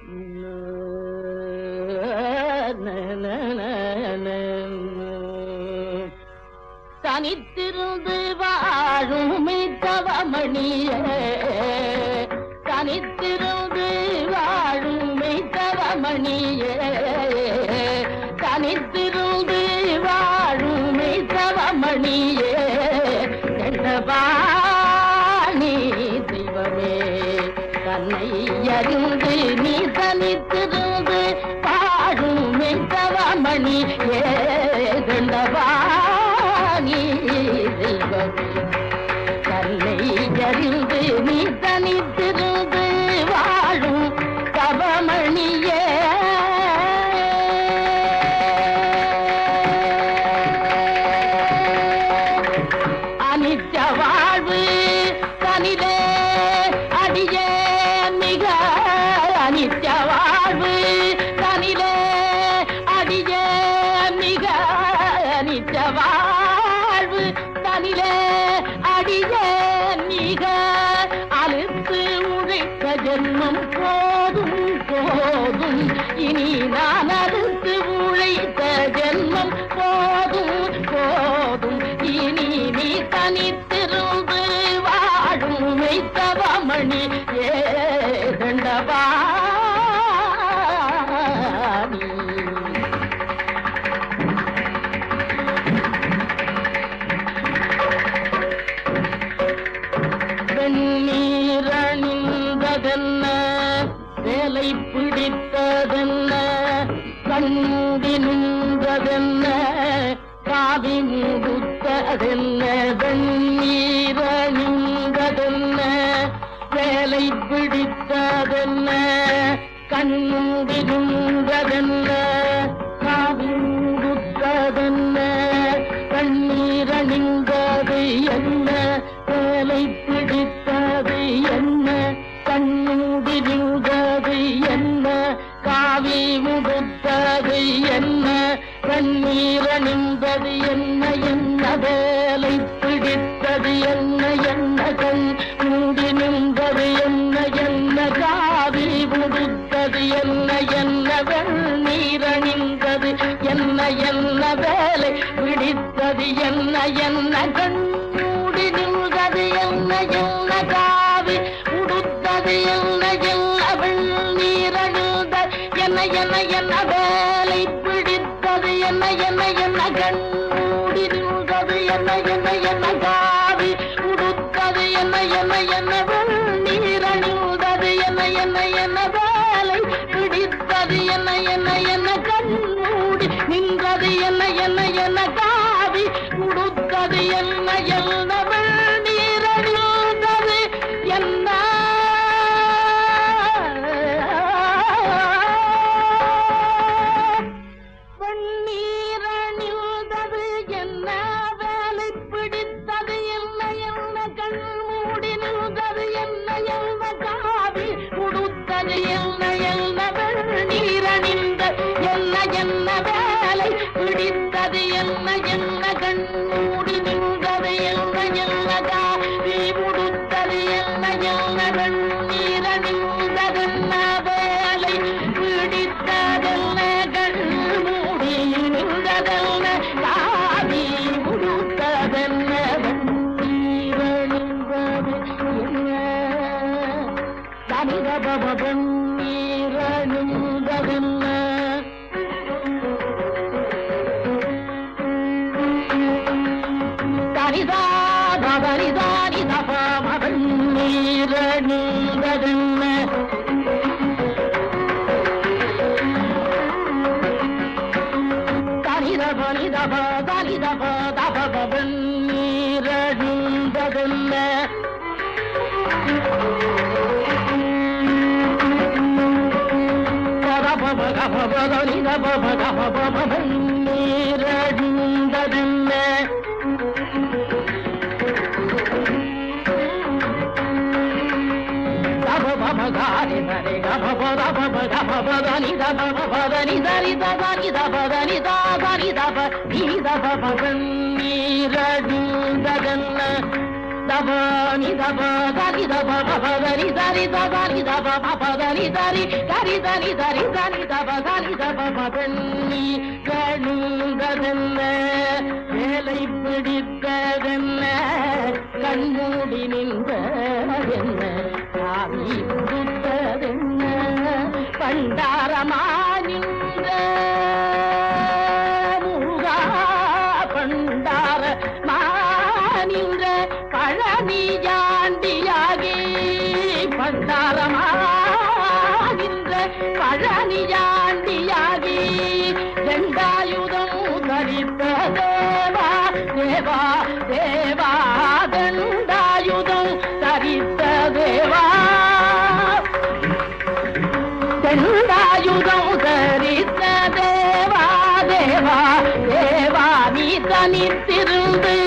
தனித்திருந்து வாழும் தவமணியே தனித்திருந்து வாழும் தவமணியே தனித்திருந்து வாழும் தவமணியே கண்டபாணி தெய்வமே தன்னை அறிந்து நீ தனித்திருந்து வாழும் தவமணி ஏ தண்டபாணி தெய்வமே தன்னை அறிந்து நீ தனித்திருந்து வாழும் தவமணியே அனித்ய வாழ்வு தனிலே அடியே மிக அனித்ய வாழ்வு தனிலே அடியே மிக அனித்ய வாழ்வு தனிலே அடியே மிக அழுத்து உழைத்த ஜென்மம் போதும் போதும் இனி நான் அழுத்து உழைத்த ஜென்மம் போதும் போதும் இனி நீ தனித்திருந்து வாழும் வைத்தவமணி ஏதண்டபாணி வெண்ணீரணிந்ததென்ன வேலை பிடித்ததென்ன கண்மூடி நின்றதென்ன காவி முடுத்ததென்ன வெண்ணீரணிந்ததென்ன வேலை பிடித்ததென்ன கண்மூடி நின்றதென்ன காவி முடுத்ததென்ன கண்ணீரணிந்தது என்ன வேலை பிடித்தது என்ன கண்ணூடி நின்றது என்ன காவி முடுத்தது என்ன கண்ணீரணிந்தது என்ன என்ன வேலை பிடித்தது என்ன என்ன கண் மூடி நின்றது என்ன என்ன காவி முடுத்தது என்ன என்ன வெண்ணீரணிந்தது என்ன என்ன வேலை பிடித்தது என்ன என்ன கண் மூடி நின்றது என்ன என்ன காவி உடுத்தது என்ன என்ன வெண்ணீரணிந்த என்ன என்ன என்ன வேலை பிடித்தது என்ன என்ன என்ன கண் மூடி நின்றது என்ன என்ன என்ன காவி உடுத்தது என்ன என்ன என்ன வெண்ணீரணிந்தது என்ன என்ன என்ன வேலை பிடித்தது என்ன என்ன என்ன கண் மூடி நின்றது என்ன என்ன என்ன காவி உடுத்தது என்ன என்ன வெண்ணீரணிந்தது என்ன வெண்ணீரணிந்தது என்ன வேலை பிடித்தது என்ன என்ன கண் மூடி நின்றது என்ன என்ன காவி உடுத்தது என்ன என்ன வெண்ணீரணிந்த என்ன என்ன வேலை பிடித்தது என்ன என்ன கண் மூடி நின்றது என்ன என்ன காவி உடுத்தது என்ன என்ன வெண்ணீரணிந்தது என்ன வேலை பிடித்ததென்ன கண் மூடி நின்றதென்ன காவி உடுத்ததென்ன வெண்ணீரணிந்தது என்ன தனிதபவ வெண்ணீரணிந்ததென்ன தனிதா பவனிதானி தபாமவன் நீரணிந்ததென்ன தனிதப நிதப தனிதப தபவன் நீரணிந்ததென்ன பதபப கபபத நிதபப கபபவன் நீரணிந்ததென்ன గమగారి మరి గమ పద పమ గమ పద ని దమ పద ని దరి దద ని దప దని దాద ని దప ని దప పన్నీరడు దగన్న దప ని దప దని దప పద ని దరి దద ని దప పద ని தரி தரி தரி தரி தனி தப தனி தப பெண்ணி கணுந்ததென்ன வேலை பிடித்ததென்ன கண்மூடி நின்றதென்ன சாமி கொடுத்ததென்ன பண்டாரமா நின்ற முருகா பண்டார மானின்ற பழனி ஜாண்டியாகி பண்டாரமா நின்ற பழனி ஜாண்டியாகி தண்டாயுதம் தரித்த தேவா தேவா தேவா தண்டாயுதம் தரித்த தேவா தண்டாயுதம் தரித்த தேவா தேவா தேவா நீ தனித்திருந்து